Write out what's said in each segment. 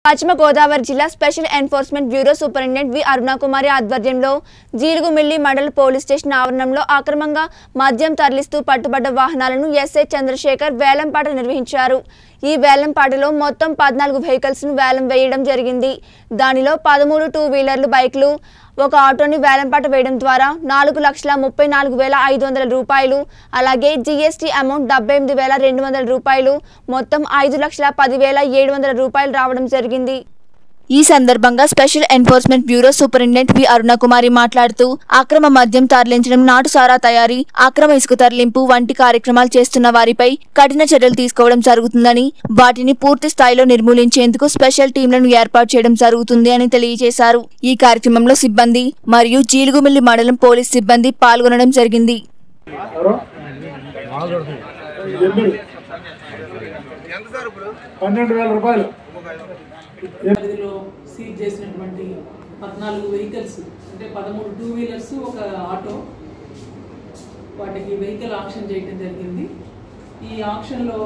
పశ్చిమ గోదావరి జిల్లా special enforcement bureau superintendent V Arunakumari ఆధ్వర్యంలో జీలుగుమిల్లి మండల పోలీస్ స్టేషన్ ఆవరణంలో అక్రమంగా మద్యం తరలిస్తూ పట్టుబడ్డ వాహనాలను ఎస్ఐ చంద్రశేఖర్ వేలంపాట నిర్వహించారు ఈ వేలంపాటలో మొత్తం పద్నాలుగు వెహికల్స్ ను వేలం వేయడం జరిగింది దానిలో పదమూడు టూ వీలర్లు బైక్లు ఒక ఆటోని వేలంపాట వేయడం ద్వారా నాలుగు లక్షల ముప్పై నాలుగు వేల ఐదు వందల రూపాయలు అలాగే జీఎస్టీ అమౌంట్ డెబ్బై ఎనిమిది వేల రెండు వందల రూపాయలు మొత్తం ఐదు లక్షల పదివేల ఏడు వందల రూపాయలు రావడం జరిగింది ఈ సందర్భంగా special enforcement bureau superintendent V Arunakumari మాట్లాడుతూ అక్రమ మద్యం తరలించడం నాటు సారా తయారీ అక్రమ ఇసుక తరలింపు వంటి కార్యక్రమాలు చేస్తున్న వారిపై కఠిన చర్యలు తీసుకోవడం జరుగుతుందని వాటిని పూర్తి స్థాయిలో నిర్మూలించేందుకు స్పెషల్ టీంలను ఏర్పాటు చేయడం జరుగుతుంది అని తెలియజేశారు ఈ కార్యక్రమంలో సిబ్బంది మరియు జీలుగుమిల్లి మండలం పోలీస్ సిబ్బంది పాల్గొనడం జరిగింది ఎవరు ఎనిమిది పన్నెండు వేల రూపాయలు పరిధిలో సీజ్ చేసినటువంటి పద్నాలుగు వెహికల్స్ అంటే పదమూడు టూ వీలర్స్ ఒక ఆటో వాటికి వెహికల్ ఆక్షన్ చేయడం జరిగింది ఈ ఆక్షన్లో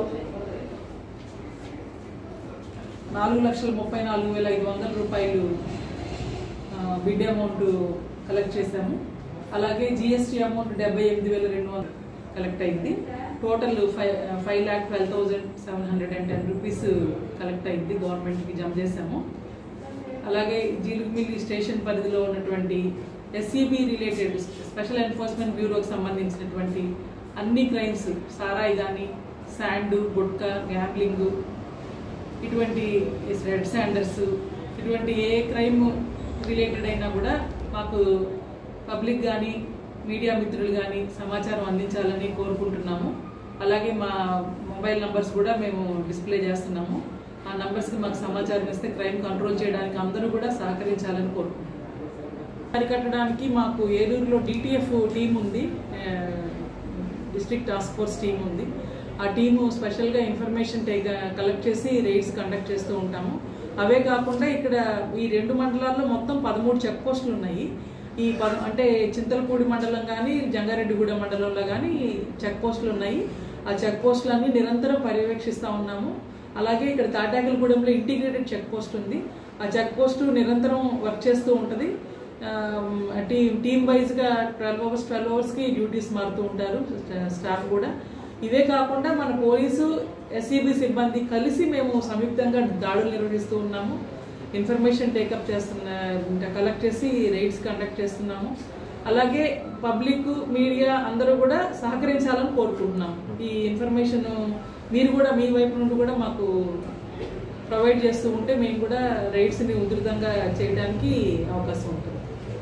నాలుగు లక్షల ముప్పై నాలుగు వేల ఐదు వందల రూపాయలు బిడ్ అమౌంట్ కలెక్ట్ చేశాము అలాగే జిఎస్టీ అమౌంట్ డెబ్బై ఎనిమిది వేల రెండు వందలు కలెక్ట్ అయింది total five five lakh twelve thousand seven hundred and ten rupees collect అయింది గవర్నమెంట్కి జమ చేశాము అలాగే జీలుగుమిల్లి స్టేషన్ పరిధిలో ఉన్నటువంటి ఎస్సీబీ రిలేటెడ్ స్పెషల్ ఎన్ఫోర్స్మెంట్ బ్యూరోకి సంబంధించినటువంటి అన్ని క్రైమ్స్ సారాయి కానీ శాండ్ గుట్కా గ్యాంబ్లింగ్ ఇటువంటి రెడ్ శాండర్స్ ఇటువంటి ఏ క్రైమ్ రిలేటెడ్ అయినా కూడా మాకు పబ్లిక్ కానీ మీడియా మిత్రులు కానీ సమాచారం అందించాలని కోరుకుంటున్నాము అలాగే మా మొబైల్ నంబర్స్ కూడా మేము డిస్ప్లే చేస్తున్నాము ఆ నంబర్స్కి మాకు సమాచారం ఇస్తే క్రైమ్ కంట్రోల్ చేయడానికి అందరూ కూడా సహకరించాలని కోరుకుంటున్నాము అరికట్టడానికి మాకు ఏలూరులో డిటిఎఫ్ టీం ఉంది డిస్ట్రిక్ట్ టాస్క్ ఫోర్స్ టీం ఉంది ఆ టీము స్పెషల్గా ఇన్ఫర్మేషన్ కలెక్ట్ చేసి రైడ్స్ కండక్ట్ చేస్తూ ఉంటాము అవే కాకుండా ఇక్కడ ఈ రెండు మండలాల్లో మొత్తం పదమూడు చెక్ పోస్టులు ఉన్నాయి ఈ పద అంటే చింతలపూడి మండలం కానీ జంగారెడ్డిగూడెం మండలంలో కానీ చెక్ పోస్టులు ఉన్నాయి ఆ చెక్ పోస్టులన్నీ నిరంతరం పర్యవేక్షిస్తూ ఉన్నాము అలాగే ఇక్కడ తాటాకలగూడెంలో ఇంటిగ్రేటెడ్ చెక్ పోస్ట్ ఉంది ఆ చెక్ పోస్ట్ నిరంతరం వర్క్ చేస్తూ ఉంటుంది టీమ్ టీమ్ వైజ్గా ట్వెల్వ్ అవర్స్ ట్వెల్వ్ అవర్స్కి డ్యూటీస్ మారుతూ ఉంటారు స్టాఫ్ కూడా ఇవే కాకుండా మన పోలీసు ఎస్ఈబి సిబ్బంది కలిసి మేము సంయుక్తంగా దాడులు నిర్వహిస్తూ ఉన్నాము ఇన్ఫర్మేషన్ టేకప్ చేస్తున్న కలెక్ట్ చేసి రైడ్స్ కండక్ట్ చేస్తున్నాము అలాగే పబ్లిక్ మీడియా అందరూ కూడా సహకరించాలని కోరుకుంటున్నాం ఈ ఇన్ఫర్మేషన్ మీరు కూడా మీ వైపు నుండి కూడా మాకు ప్రొవైడ్ చేస్తూ ఉంటే మేము కూడా రైడ్స్ని ఉధృతంగా చేయడానికి అవకాశం ఉంటుంది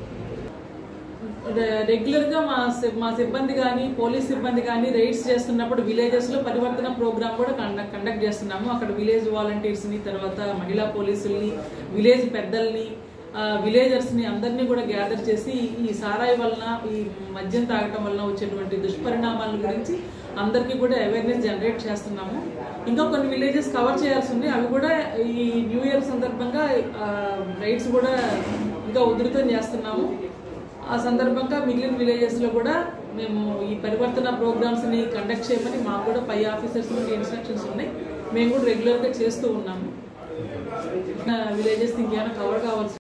రెగ్యులర్గా మా సి- మా సిబ్బంది కానీ పోలీస్ సిబ్బంది కానీ రైడ్స్ చేస్తున్నప్పుడు విలేజెస్లో పరివర్తన ప్రోగ్రామ్ కూడా కండక్ట్ కండక్ట్ చేస్తున్నాము అక్కడ విలేజ్ వాలంటీర్స్ని తర్వాత మహిళా పోలీసుల్ని విలేజ్ పెద్దల్ని విలేజర్స్ని అందరినీ కూడా గ్యాదర్ చేసి ఈ సారాయి వలన ఈ మద్యం తాగటం వలన వచ్చేటువంటి దుష్పరిణామాల గురించి అందరికీ కూడా అవేర్నెస్ జనరేట్ చేస్తున్నాము ఇంకా కొన్ని విలేజెస్ కవర్ చేయాల్సి ఉంది అవి కూడా ఈ న్యూ ఇయర్ సందర్భంగా రైడ్స్ కూడా ఇంకా ఉధృతం చేస్తున్నాము ఆ సందర్భంగా మిగిలిన విలేజెస్లో కూడా మేము ఈ పరివర్తన ప్రోగ్రామ్స్ని కండక్ట్ చేయమని మాకు కూడా పై ఆఫీసర్స్ నుండి ఇన్స్ట్రక్షన్స్ ఉన్నాయి మేము కూడా రెగ్యులర్గా చేస్తూ ఉన్నాము విలేజెస్ ఇంకేమైనా కవర్ కావాల్సి